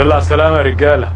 لله على السلامة يا رجالة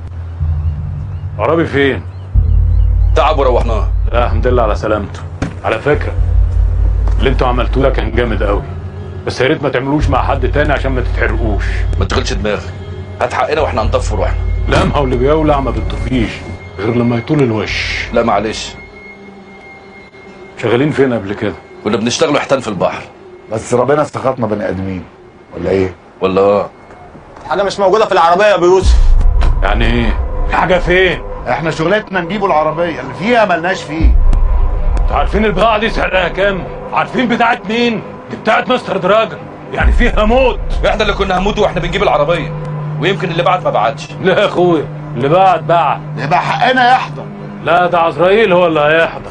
عربي فين؟ تعب وروحناه لا الحمد لله على سلامته على فكرة اللي انتوا عملتوه ده كان جامد قوي بس يا ريت ما تعملوش مع حد تاني عشان ما تتحرقوش ما تشغلش دماغك هات حقنا واحنا هنطفي روحنا لا ما هو اللي بيولع ما بيطفيش غير لما يطول الوش لا معلش شغالين فين قبل كده؟ كنا بنشتغلوا حيتان في البحر بس ربنا سخطنا بني ادمين ولا ايه؟ ولا اه حاجه مش موجوده في العربيه يا ابو يوسف يعني ايه؟ حاجة فين؟ احنا شغلتنا نجيبوا العربيه اللي فيها ملناش فيه انتوا عارفين البضاعة دي سعرها كام؟ عارفين بتاعت مين؟ دي بتاعت مستر دراجون يعني فيها موت احنا اللي كنا هموت واحنا بنجيب العربيه ويمكن اللي بعد ما بعتش لا يا اخويا اللي بعد بعد يبقى حقنا يحضر لا ده عزرائيل هو اللي هيحضر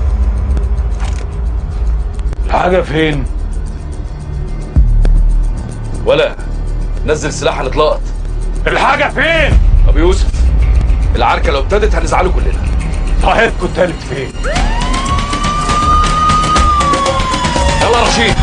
الحاجة فين؟ ولا نزل سلاح هنتلقط الحاجة فين؟ ابو يوسف العركه لو ابتدت هنزعله كلنا صاحبكم التالت فين؟ يلا رشيد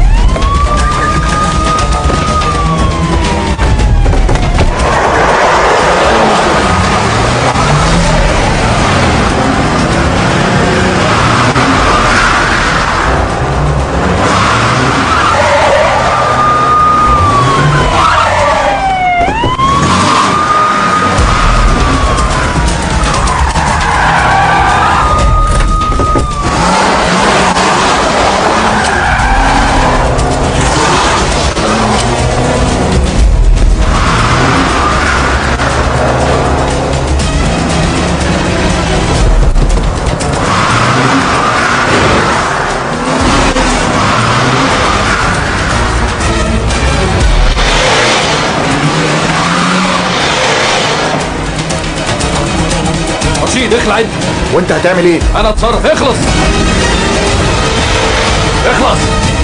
رشيد اخلع انت وانت هتعمل ايه؟ انا اتصرف اخلص اخلص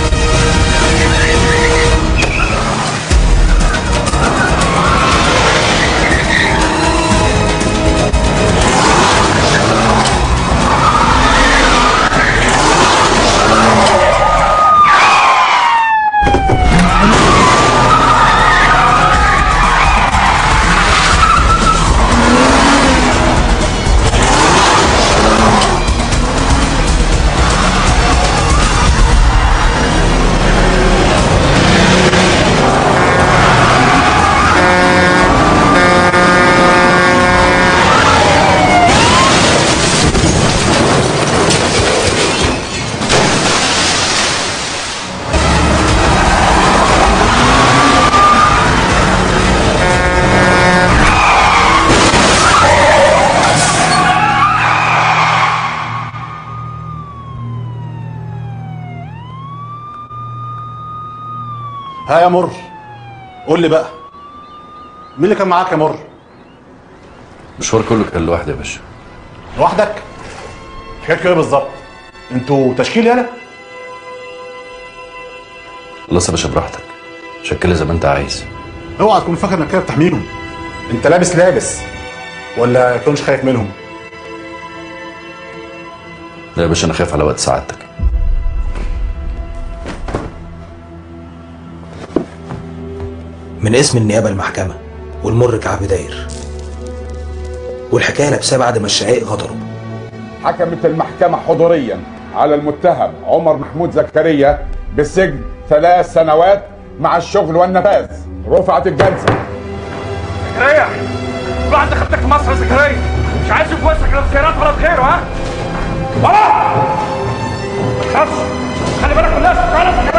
ها يا مر قول لي بقى مين اللي كان معاك يا مر المشوار كله كان لوحدي يا باشا لوحدك حكايتكم ايه بالظبط انتوا تشكيل يالا خلاص يا باشا براحتك شكلها زي ما انت عايز اوعى تكون فاكر انك كده بتحميهم انت لابس لابس ولا كنتش خايف منهم لا يا باشا انا خايف على وقت سعادتك من اسم النيابة المحكمة والمر كعب داير والحكاية لابساه بعد ما الشقايق غدروا حكمت المحكمة حضوريا على المتهم عمر محمود زكريا بالسجن ثلاث سنوات مع الشغل والنفاذ رفعت الجلسة زكريا بعد خدتك في مصر يا زكريا مش عايز في وشك لا خيرات ولا خير ها ولا ما تخافش خلي بالك من نفسك تعالى